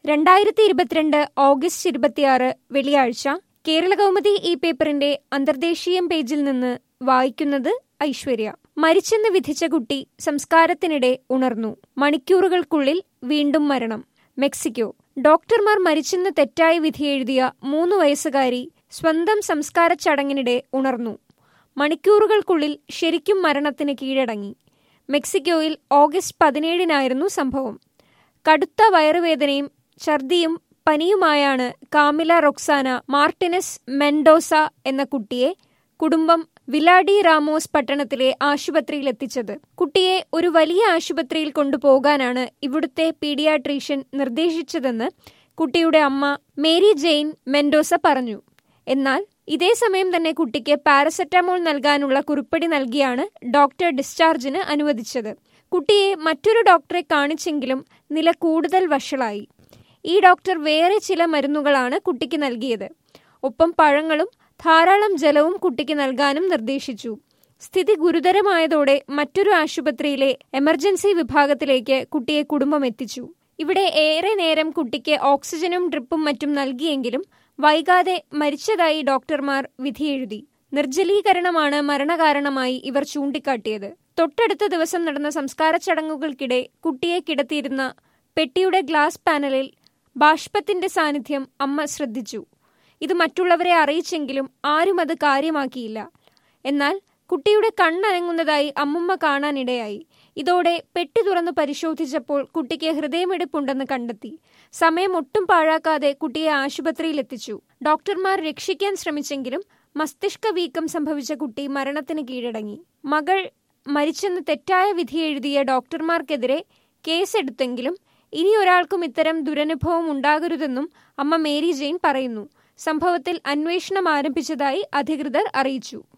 രണ്ടായിരത്തി ഇരുപത്തിരണ്ട് ഓഗസ്റ്റ് ഇരുപത്തിയാറ് വെള്ളിയാഴ്ച കേരളകൗമുദി ഈ പേപ്പറിന്റെ അന്തർദേശീയം പേജിൽ നിന്ന് വായിക്കുന്നത് ഐശ്വര്യ മരിച്ചെന്ന് വിധിച്ച കുട്ടി സംസ്കാരത്തിനിടെ ഉണർന്നു മണിക്കൂറുകൾക്കുള്ളിൽ വീണ്ടും മരണം മെക്സിക്കോ ഡോക്ടർമാർ മരിച്ചെന്ന് തെറ്റായി വിധിയെഴുതിയ മൂന്ന് വയസ്സുകാരി സ്വന്തം സംസ്കാര ചടങ്ങിനിടെ ഉണർന്നു മണിക്കൂറുകൾക്കുള്ളിൽ ശരിക്കും മരണത്തിന് കീഴടങ്ങി മെക്സിക്കോയിൽ ഓഗസ്റ്റ് പതിനേഴിനായിരുന്നു സംഭവം കടുത്ത വയറുവേദനയും ഛർദിയും പനിയുമായാണ് കാമില റൊക്സാന മാർട്ടിനസ് മെൻഡോസ എന്ന കുട്ടിയെ കുടുംബം വിലാഡി റാമോസ് പട്ടണത്തിലെ ആശുപത്രിയിൽ എത്തിച്ചത് കുട്ടിയെ ഒരു വലിയ ആശുപത്രിയിൽ കൊണ്ടുപോകാനാണ് ഇവിടുത്തെ പീഡിയാട്രീഷ്യൻ നിർദ്ദേശിച്ചതെന്ന് കുട്ടിയുടെ അമ്മ മേരി ജെയിൻ മെൻഡോസ പറഞ്ഞു എന്നാൽ ഇതേ സമയം തന്നെ കുട്ടിക്ക് പാരസെറ്റമോൾ നൽകാനുള്ള കുറിപ്പടി നൽകിയാണ് ഡോക്ടർ ഡിസ്ചാർജിന് അനുവദിച്ചത് കുട്ടിയെ മറ്റൊരു ഡോക്ടറെ കാണിച്ചെങ്കിലും നില കൂടുതൽ വഷളായി ഈ ഡോക്ടർ വേറെ ചില മരുന്നുകളാണ് കുട്ടിക്ക് നൽകിയത് ഒപ്പം പഴങ്ങളും ധാരാളം ജലവും കുട്ടിക്ക് നൽകാനും നിർദ്ദേശിച്ചു സ്ഥിതി ഗുരുതരമായതോടെ മറ്റൊരു ആശുപത്രിയിലെ എമർജൻസി വിഭാഗത്തിലേക്ക് കുട്ടിയെ കുടുംബം എത്തിച്ചു ഇവിടെ ഏറെ നേരം കുട്ടിക്ക് ഓക്സിജനും ഡ്രിപ്പും മറ്റും നൽകിയെങ്കിലും വൈകാതെ മരിച്ചതായി ഡോക്ടർമാർ വിധിയെഴുതി നിർജ്ജലീകരണമാണ് മരണകാരണമായി ഇവർ ചൂണ്ടിക്കാട്ടിയത് തൊട്ടടുത്ത ദിവസം നടന്ന സംസ്കാര ചടങ്ങുകൾക്കിടെ കുട്ടിയെ കിടത്തിയിരുന്ന പെട്ടിയുടെ ഗ്ലാസ് പാനലിൽ ബാഷ്പത്തിന്റെ സാന്നിധ്യം അമ്മ ശ്രദ്ധിച്ചു ഇത് മറ്റുള്ളവരെ അറിയിച്ചെങ്കിലും ആരും അത് കാര്യമാക്കിയില്ല എന്നാൽ കുട്ടിയുടെ കണ്ണനങ്ങുന്നതായി അമ്മുമ്മ കാണാനിടയായി ഇതോടെ പെട്ടി തുറന്നു പരിശോധിച്ചപ്പോൾ കുട്ടിക്ക് ഹൃദയമിടിപ്പുണ്ടെന്ന് കണ്ടെത്തി സമയം ഒട്ടും പാഴാക്കാതെ കുട്ടിയെ ആശുപത്രിയിൽ എത്തിച്ചു ഡോക്ടർമാർ രക്ഷിക്കാൻ ശ്രമിച്ചെങ്കിലും മസ്തിഷ്ക വീക്കം സംഭവിച്ച കുട്ടി മരണത്തിന് കീഴടങ്ങി മകൾ മരിച്ചെന്ന് തെറ്റായ വിധിയെഴുതിയ ഡോക്ടർമാർക്കെതിരെ കേസെടുത്തെങ്കിലും ഇനി ഒരാൾക്കും ഇത്തരം ദുരനുഭവം ഉണ്ടാകരുതെന്നും അമ്മ മേരി ജെയിൻ പറയുന്നു സംഭവത്തിൽ അന്വേഷണം ആരംഭിച്ചതായി അധികൃതർ അറിയിച്ചു